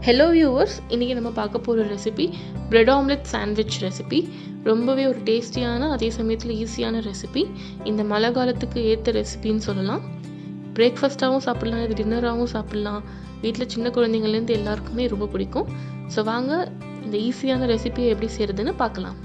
hello viewers இன்றைக்கி நம்ம பார்க்க போகிற recipe bread omelette sandwich recipe ரொம்பவே ஒரு டேஸ்டியான அதே சமயத்தில் ஈஸியான ரெசிபி இந்த மழை காலத்துக்கு ஏற்ற ரெசிபின்னு சொல்லலாம் பிரேக்ஃபாஸ்ட்டாகவும் சாப்பிட்லாம் இது டின்னராகவும் சாப்பிட்லாம் வீட்டில் சின்ன குழந்தைங்கள்லேருந்து எல்லாருக்குமே ரொம்ப பிடிக்கும் ஸோ வாங்க இந்த ஈஸியான ரெசிபியை எப்படி செய்கிறதுன்னு பார்க்கலாம்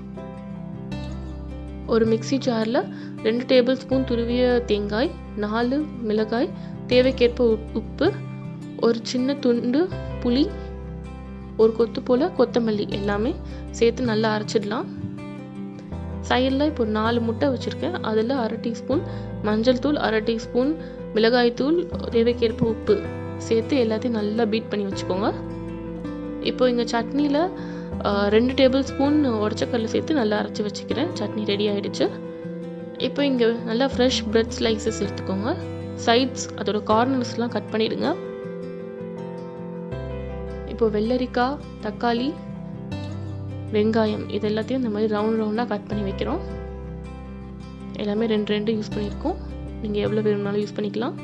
ஒரு மிக்சி ஜாரில் ரெண்டு டேபிள் ஸ்பூன் துருவிய தேங்காய் நாலு மிளகாய் தேவைக்கேற்ப உப்பு ஒரு சின்ன துண்டு புளி ஒரு கொத்து போல் கொத்தமல்லி எல்லாமே சேர்த்து நல்லா அரைச்சிடலாம் சைடில் இப்போ நாலு முட்டை வச்சுருக்கேன் அதில் அரை டீஸ்பூன் மஞ்சள் தூள் அரை டீஸ்பூன் மிளகாய் தூள் தேவைக்கேற்ப உப்பு சேர்த்து எல்லாத்தையும் நல்லா பீட் பண்ணி வச்சுக்கோங்க இப்போ இங்கே சட்னியில் ரெண்டு டேபிள் ஸ்பூன் உடச்சக்கல்ல சேர்த்து நல்லா அரைச்சி வச்சுக்கிறேன் சட்னி ரெடி ஆகிடுச்சு இப்போ இங்கே நல்லா ஃப்ரெஷ் பிரெட் ஸ்லைசஸ் எடுத்துக்கோங்க சைட்ஸ் அதோட கார்னர்ஸ்லாம் கட் பண்ணிவிடுங்க இப்போ வெள்ளரிக்காய் தக்காளி வெங்காயம் இது எல்லாத்தையும் இந்த மாதிரி ரவுண்ட் ரவுண்டாக கட் பண்ணி வைக்கிறோம் எல்லாமே ரெண்டு ரெண்டு யூஸ் பண்ணியிருக்கோம் நீங்கள் எவ்வளோ வேணும்னாலும் யூஸ் பண்ணிக்கலாம்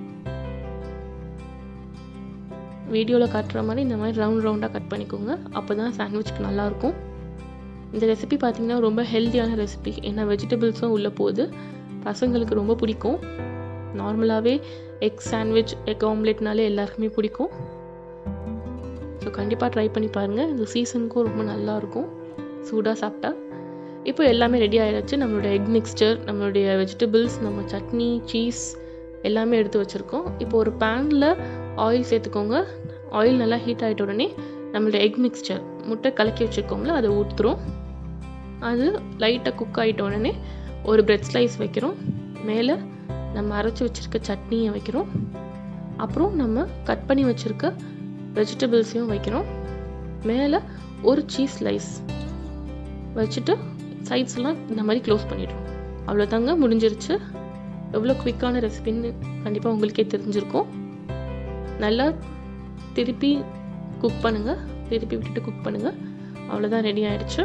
வீடியோவில் காட்டுற மாதிரி இந்த மாதிரி ரவுண்ட் ரவுண்டாக கட் பண்ணிக்கோங்க அப்போ தான் சாண்ட்விச்க்கு நல்லாயிருக்கும் இந்த ரெசிபி பார்த்திங்கன்னா ரொம்ப ஹெல்த்தியான ரெசிபி ஏன்னா வெஜிடபிள்ஸும் உள்ளே போகுது பசங்களுக்கு ரொம்ப பிடிக்கும் நார்மலாகவே எக் சாண்ட்விச் எக் ஆம்லெட்னாலே எல்லாருக்குமே பிடிக்கும் ஸோ கண்டிப்பாக ட்ரை பண்ணி பாருங்கள் இந்த சீசனுக்கும் ரொம்ப நல்லாயிருக்கும் சூடாக சாப்பிட்டா இப்போ எல்லாமே ரெடி ஆகிடுச்சு நம்மளுடைய எக் மிக்ஸ்டர் நம்மளுடைய வெஜிடபிள்ஸ் நம்ம சட்னி சீஸ் எல்லாமே எடுத்து வச்சுருக்கோம் இப்போ ஒரு பேனில் ஆயில் சேர்த்துக்கோங்க ஆயில் நல்லா ஹீட் ஆகிட்ட உடனே நம்மளுடைய எக் மிக்ஸ்டர் முட்டை கலக்கி வச்சுருக்கோங்கள அதை ஊற்றுறோம் அது லைட்டாக குக் ஆகிட்ட உடனே ஒரு பிரெட் ஸ்லைஸ் வைக்கிறோம் மேலே நம்ம அரைச்சி வச்சுருக்க சட்னியை வைக்கிறோம் அப்புறம் நம்ம கட் பண்ணி வச்சுருக்க வெஜிடபிள்ஸையும் வைக்கிறோம் மேலே ஒரு சீஸ் ஸ்லைஸ் வச்சுட்டு சைட்ஸ் எல்லாம் இந்த மாதிரி க்ளோஸ் பண்ணிடுறோம் அவ்வளோதாங்க முடிஞ்சிருச்சு எவ்வளோ குவிக்கான ரெசிபின்னு கண்டிப்பாக உங்களுக்கே தெரிஞ்சிருக்கும் நல்லா திருப்பி குக் பண்ணுங்கள் திருப்பி விட்டுட்டு குக் பண்ணுங்கள் அவ்வளோதான் ரெடி ஆயிடுச்சு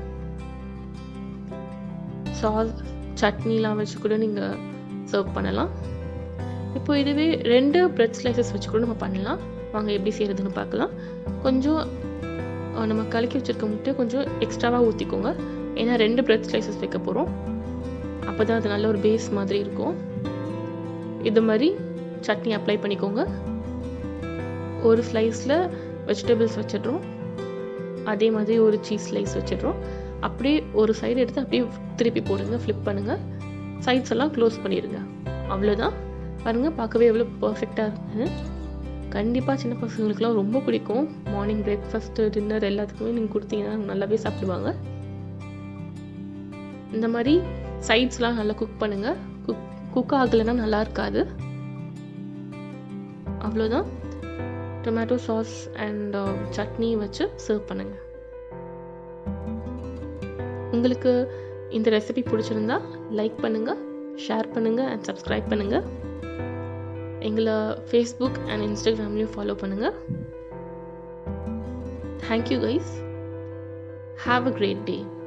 சாஸ் சட்னிலாம் வச்சு கூட நீங்கள் சர்வ் பண்ணலாம் இப்போ இதுவே ரெண்டு பிரெட் ஸ்லைசஸ் வச்சு கூட நம்ம பண்ணலாம் வாங்க எப்படி செய்கிறதுன்னு பார்க்கலாம் கொஞ்சம் நம்ம கலக்கி வச்சுருக்க முட்டை கொஞ்சம் எக்ஸ்ட்ராவாக ஊற்றிக்கோங்க ஏன்னா ரெண்டு பிரெட் ஸ்லைசஸ் வைக்க போகிறோம் அப்போ தான் அது நல்ல ஒரு பேஸ் மாதிரி இருக்கும் இது மாதிரி சட்னி அப்ளை பண்ணிக்கோங்க ஒரு ஸ்லைஸில் வெஜிடபிள்ஸ் வச்சிடுறோம் அதே மாதிரி ஒரு சீஸ் ஸ்லைஸ் வச்சிடுறோம் அப்படியே ஒரு சைடு எடுத்து அப்படியே திருப்பி போடுங்க ஃப்ளிப் பண்ணுங்கள் சைட்ஸ் எல்லாம் க்ளோஸ் பண்ணிடுங்க அவ்வளோதான் பாருங்கள் பார்க்கவே எவ்வளோ பர்ஃபெக்டாக இருக்குன்னு கண்டிப்பாக சின்ன பசங்களுக்குலாம் ரொம்ப பிடிக்கும் மார்னிங் பிரேக்ஃபாஸ்ட்டு டின்னர் எல்லாத்துக்குமே நீங்கள் கொடுத்தீங்கன்னா நல்லாவே சாப்பிடுவாங்க இந்த மாதிரி சைட்ஸ்லாம் நல்லா குக் பண்ணுங்கள் குக் குக் ஆகலைன்னா நல்லா இருக்காது அவ்வளோதான் டொமேட்டோ சாஸ் அண்ட் சட்னி வச்சு சர்வ் பண்ணுங்கள் உங்களுக்கு இந்த ரெசிபி பிடிச்சிருந்தா லைக் பண்ணுங்கள் ஷேர் பண்ணுங்கள் அண்ட் சப்ஸ்கிரைப் பண்ணுங்கள் எங்களை ஃபேஸ்புக் அண்ட் இன்ஸ்டாகிராம்லேயும் ஃபாலோ பண்ணுங்கள் thank you guys have a great day